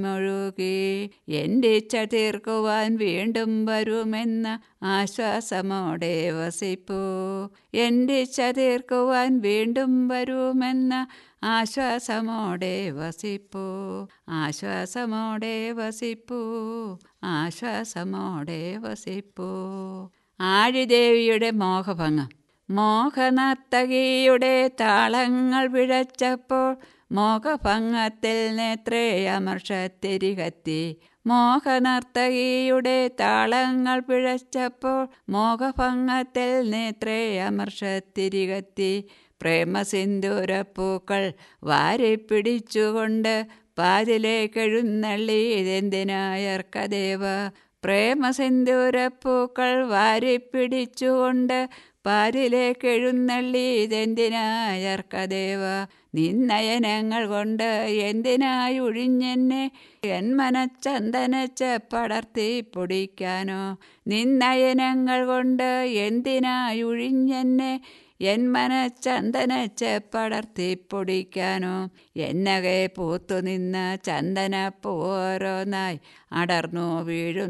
മുഴുകി എൻ്റെ ഇച്ഛ തീർക്കുവാൻ വീണ്ടും വരുമെന്ന ആശ്വാസമോടെ വസിപ്പൂ എൻ്റെ ഇച്ഛ തീർക്കുവാൻ വീണ്ടും വരുമെന്ന ആശ്വാസമോടെ വസിപ്പൂ ആശ്വാസമോടെ വസിപ്പൂ ആശ്വാസമോടെ വസിപ്പൂ ആഴിദേവിയുടെ മോഹഭംഗം മോഹനർത്തകിയുടെ താളങ്ങൾ പിഴച്ചപ്പോൾ മോഹഭംഗത്തിൽ നേത്രേ അമർഷത്തിരികത്തി മോഹനർത്തകിയുടെ താളങ്ങൾ പിഴച്ചപ്പോൾ മോഹഭംഗത്തിൽ നേത്രേ അമർഷത്തിരികത്തി പ്രേമസിന്ദൂരപ്പൂക്കൾ വാരിപ്പിടിച്ചുകൊണ്ട് പാതിലേക്കെഴുന്നള്ളി ഇതെന്തിനായർക്കദേവ പ്രേമസിന്ദൂരപ്പൂക്കൾ വാരിപ്പിടിച്ചുകൊണ്ട് പാരിലേക്കെഴുന്നള്ളി ഇതെന്തിനായർക്കദേവ നിന്നയനങ്ങൾ കൊണ്ട് എന്തിനായി ഒഴിഞ്ഞെന്നെ എൻ മനച്ചന്ദനച്ച് പടർത്തി പൊടിക്കാനോ നിന്നയനങ്ങൾ കൊണ്ട് എന്തിനായി ഒഴിഞ്ഞെന്നെ എൻ മനച്ചന്ദനച്ച് പടർത്തി പൊടിക്കാനോ എന്നകെ പൂത്തുനിന്ന ചന്ദന ഓരോന്നായി അടർന്നു വീഴുന്നു